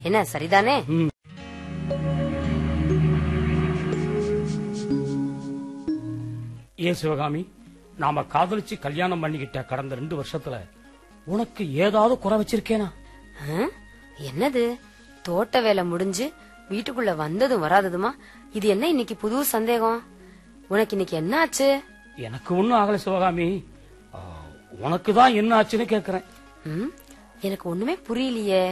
என்ன சரிதானே ஏன் சிவகாமி நாம காதலிச்சு கல்யாணம் பண்ணிக்கிட்ட கடந்த ரெண்டு வருஷத்துல உனக்கு ஏதாவது குறை வச்சிருக்கேனா ஆ? என்னது தோட்ட வேலை முடிஞ்சு வீட்டுக்குள்ள வந்ததும் வராததுமா இது என்ன இன்னைக்கு புது சந்தேகம் உனக்கு இன்னைக்கு என்ன ஆச்சு எனக்கு ஒண்ணும் ஆகல சிவகாமி ஆ, உனக்கு தான் என்ன ஆச்சுன்னு கேக்குறேன் ம்? எனக்கு ஒண்ணுமே புரியலையே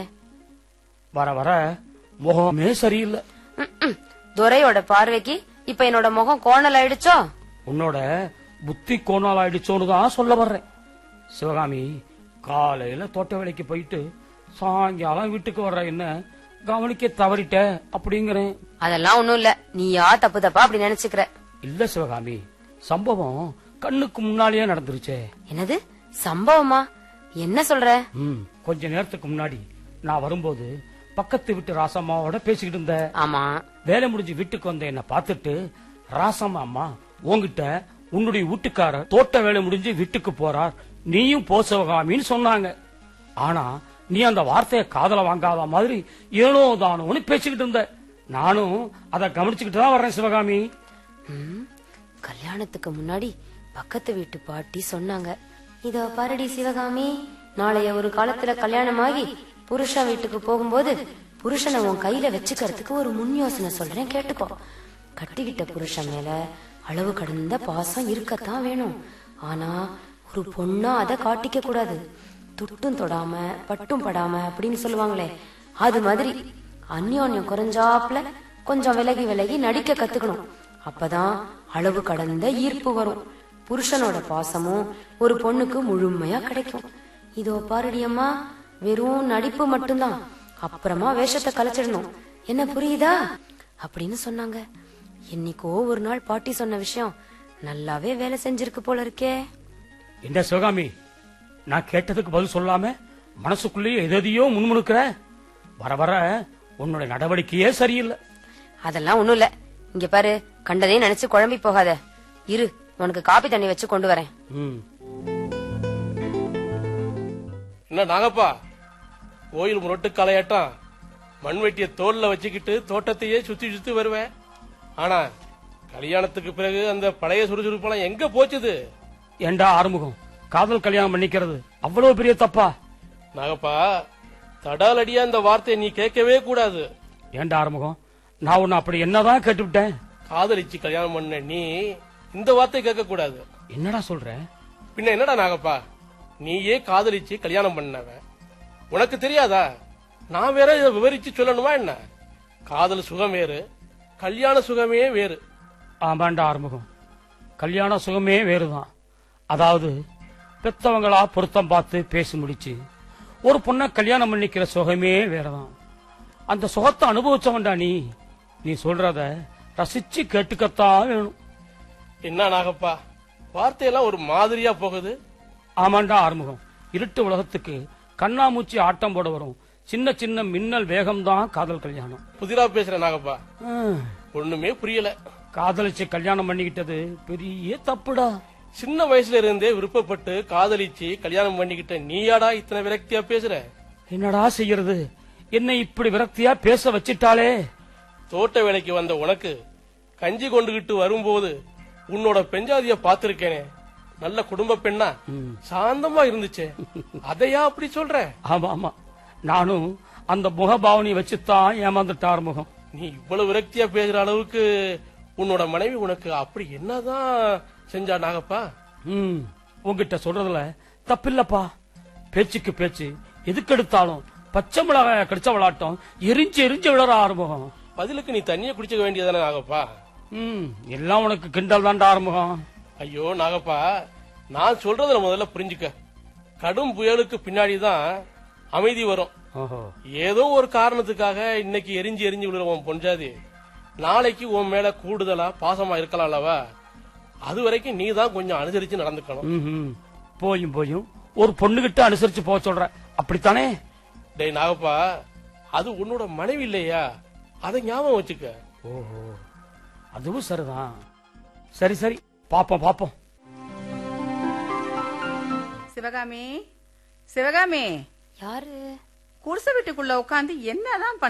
வர வர முகமே சரியில்லை ம், ம். துரையோட பார்வைக்கு இப்ப என்னோட முகம் கோணல் ஆயிடுச்சோ உன்னோட புத்தி கோணால் ஆயிடுச்சோன்னு தான் சொல்ல வர்றேன் சிவகாமி காலையில தோட்ட வேலைக்கு போயிட்டு சாயங்காலம் வீட்டுக்கு வர்ற என்ன கவனிக்க தவறிட்ட அப்படிங்கிறேன் அதெல்லாம் ஒண்ணும் இல்ல நீயா தப்பு தப்பா அப்படி நினைச்சுக்கிற இல்ல சிவகாமி சம்பவம் கண்ணுக்கு முன்னாலேயே நடந்துருச்சே என்னது சம்பவமா என்ன சொல்ற ம் கொஞ்ச நேரத்துக்கு முன்னாடி நான் வரும்போது பக்கத்து வீட்டு ராசம்மாவோட பேசிக்கிட்டு இருந்தேன் ஆமா வேலை முடிஞ்சு வீட்டுக்கு வந்த என்ன பார்த்துட்டு ராசம்மா அம்மா உன்கிட்ட உன்னுடைய வீட்டுக்காரர் தோட்ட வேலை முடிஞ்சு வீட்டுக்கு போறார் நீயும் போ சிவகாமின்னு சொன்னாங்க ஆனா நீ அந்த வார்த்தையை காதல வாங்காத மாதிரி ஏனோ தானோன்னு பேசிக்கிட்டு இருந்த நானும் அதை கவனிச்சுக்கிட்டு தான் வர்றேன் சிவகாமி ம், கல்யாணத்துக்கு முன்னாடி பக்கத்து வீட்டு பாட்டி சொன்னாங்க இதோ பாரடி சிவகாமி நாளைய ஒரு காலத்துல கல்யாணமாகி புருஷன் வீட்டுக்கு போகும்போது புருஷனை உன் கையில வச்சுக்கிறதுக்கு ஒரு முன் யோசனை சொல்றேன் கேட்டுக்கோ கட்டிக்கிட்ட புருஷன் மேல அளவு கடந்த பாசம் இருக்கத்தான் வேணும் ஆனா ஒரு பொண்ணா அதை காட்டிக்க கூடாது துட்டும் தொடாம பட்டும் படாம அப்படின்னு சொல்லுவாங்களே அது மாதிரி அந்யோன்யம் குறைஞ்சாப்ல கொஞ்சம் விலகி விலகி நடிக்க கத்துக்கணும் அப்பதான் அளவு கடந்த ஈர்ப்பு வரும் புருஷனோட பாசமும் ஒரு பொண்ணுக்கு முழுமையா கிடைக்கும் இதோ பாருடி அம்மா வெறும் நடிப்பு மட்டும்தான் அப்புறமா வேஷத்தை கலைச்சிடணும் என்ன புரியுதா அப்படின்னு சொன்னாங்க என்னைக்கோ ஒரு நாள் பாட்டி சொன்ன விஷயம் நல்லாவே வேலை செஞ்சிருக்கு போல இருக்கே என்ன சிவகாமி நான் கேட்டதுக்கு பதில் சொல்லாம மனசுக்குள்ளேயே எதையோ முன்முணுக்கிற வர வர உன்னோட நடவடிக்கையே சரியில்லை அதெல்லாம் ஒண்ணும் இல்ல இங்க பாரு கண்டதையும் நினைச்சு குழம்பி போகாத இரு உனக்கு காப்பி தண்ணி வச்சு கொண்டு வரேன் ம் என்ன நாகப்பா கோயில் முரட்டு காலையாட்டம் மண்வெட்டிய தோல்ல வச்சுக்கிட்டு தோட்டத்தையே சுத்தி சுத்தி வருவேன் ஆனா கல்யாணத்துக்கு பிறகு அந்த பழைய சுறுசுறுப்பெல்லாம் எங்க போச்சுது ஏண்டா ஆறுமுகம் காதல் கல்யாணம் பண்ணிக்கிறது அவ்வளவு பெரிய தப்பா நாகப்பா தடாலடியா இந்த வார்த்தையை நீ கேட்கவே கூடாது ஏண்டா ஆறுமுகம் நான் உன்னை அப்படி என்னதான் கேட்டுவிட்டேன் காதலிச்சு கல்யாணம் பண்ண நீ இந்த வார்த்தையை கேட்க கூடாது என்னடா சொல்ற பின்ன என்னடா நாகப்பா நீயே காதலிச்சு கல்யாணம் பண்ணவன் உனக்கு தெரியாதா நான் வேற இதை விவரிச்சு சொல்லணுமா என்ன காதல் சுகம் வேறு கல்யாண சுகமே வேறு ஆமாண்டா ஆறுமுகம் கல்யாண சுகமே வேறுதான் அதாவது பெத்தவங்களா பொருத்தம் பார்த்து பேசி முடிச்சு ஒரு பொண்ணை கல்யாணம் பண்ணிக்கிற சுகமே வேறதான் அந்த சுகத்தை அனுபவிச்சவன்டா நீ நீ சொல்றத ரசிச்சு கேட்டுக்கத்தான் வேணும் என்ன நாகப்பா வார்த்தையெல்லாம் ஒரு மாதிரியா போகுது ஆமாண்டா ஆறுமுகம் இருட்டு உலகத்துக்கு கண்ணாமூச்சி ஆட்டம் போட வரும் சின்ன சின்ன மின்னல் வேகம்தான் காதல் கல்யாணம் புதிரா பேசுற நாகப்பா ஆ, ஒண்ணுமே புரியல காதலிச்சு கல்யாணம் பண்ணிக்கிட்டது பெரிய தப்புடா சின்ன வயசுல இருந்தே விருப்பப்பட்டு காதலிச்சு கல்யாணம் பண்ணிக்கிட்ட நீயாடா இத்தனை விரக்தியா பேசுற என்னடா செய்யறது என்னை இப்படி விரக்தியா பேச வச்சிட்டாளே தோட்ட வேலைக்கு வந்த உனக்கு கஞ்சி கொண்டுகிட்டு வரும்போது உன்னோட பெஞ்சாதிய பாத்திருக்கேனே நல்ல குடும்ப பெண்ணா சாந்தமா இருந்துச்சே அதையா அப்படி சொல்ற ஆமா ஆமா நானும் அந்த முகபாவனி வச்சுத்தான் ஏமாந்துட்டார் முகம் நீ இவ்வளவு விரக்தியா பேசுற அளவுக்கு உன்னோட மனைவி உனக்கு அப்படி என்னதான் செஞ்சா நாகப்பா ம் உங்ககிட்ட சொல்றதுல தப்பில்லப்பா பேச்சுக்கு பேச்சு எதுக்கு எடுத்தாலும் பச்சை மிளகாய கடிச்ச விளாட்டம் எரிஞ்சு எரிஞ்சு விழற ஆறுமுகம் பதிலுக்கு நீ தண்ணிய குடிச்சுக்க வேண்டியதானே நாகப்பா ம் எல்லாம் உனக்கு கிண்டல் தான்டா ஆறுமுகம் ஐயோ நாகப்பா நான் சொல்றதுல முதல்ல புரிஞ்சுக்க கடும் புயலுக்கு பின்னாடி தான் அமைதி வரும் ஓஹோ ஏதோ ஒரு காரணத்துக்காக இன்னைக்கு எரிஞ்சு எரிஞ்சு விழுற உன் பொஞ்சாதி நாளைக்கு உன் மேல கூடுதலா பாசமா இருக்கலாம் அல்லவா அது வரைக்கும் நீ தான் கொஞ்சம் அனுசரிச்சு நடந்துக்கணும் ம்ஹும். போயும் போயும் ஒரு பொண்ணுகிட்ட அனுசரிச்சு போக சொல்ற அப்படித்தானே டேய் நாகப்பா அது உன்னோட மனைவி இல்லையா அதை ஞாபகம் வச்சுக்க ஓஹோ அதுவும் சரிதான் சரி சரி பாப்போம் பாப்போம் சிவகாமி சிவகாமி யாரு குடிசை வீட்டுக்குள்ள உட்காந்து என்னதான்